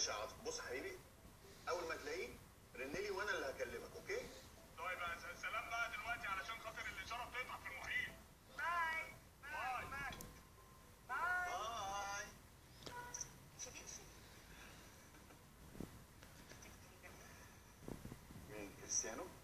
ماشي يا عاطف بص يا حبيبي اول ما تلاقيه رن لي وانا اللي هكلمك اوكي طيب بقى س- سلام بقى دلوقتي علشان خاطر الاشاره بتقطع في المحيط باي باي باي باي باي مين كريستيانو